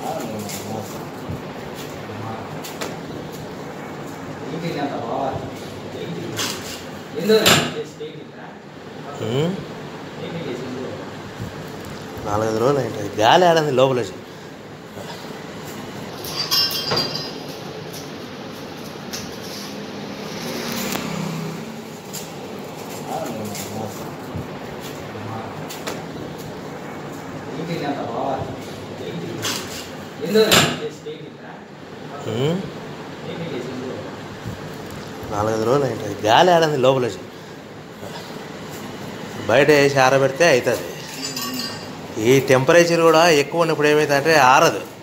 ఉమ్. నాలుగైదు రోజులు ఏంటి గాలి ఆడింది లోపల ఉమ్. నాలుగైదు రోజులు ఏంటి గాలి ఆడింది లోపల బయట వేసి ఆరబెడితే అవుతుంది ఈ టెంపరేచర్ కూడా ఎక్కువ ఉన్నప్పుడు ఏమవుతుందంటే ఆరదు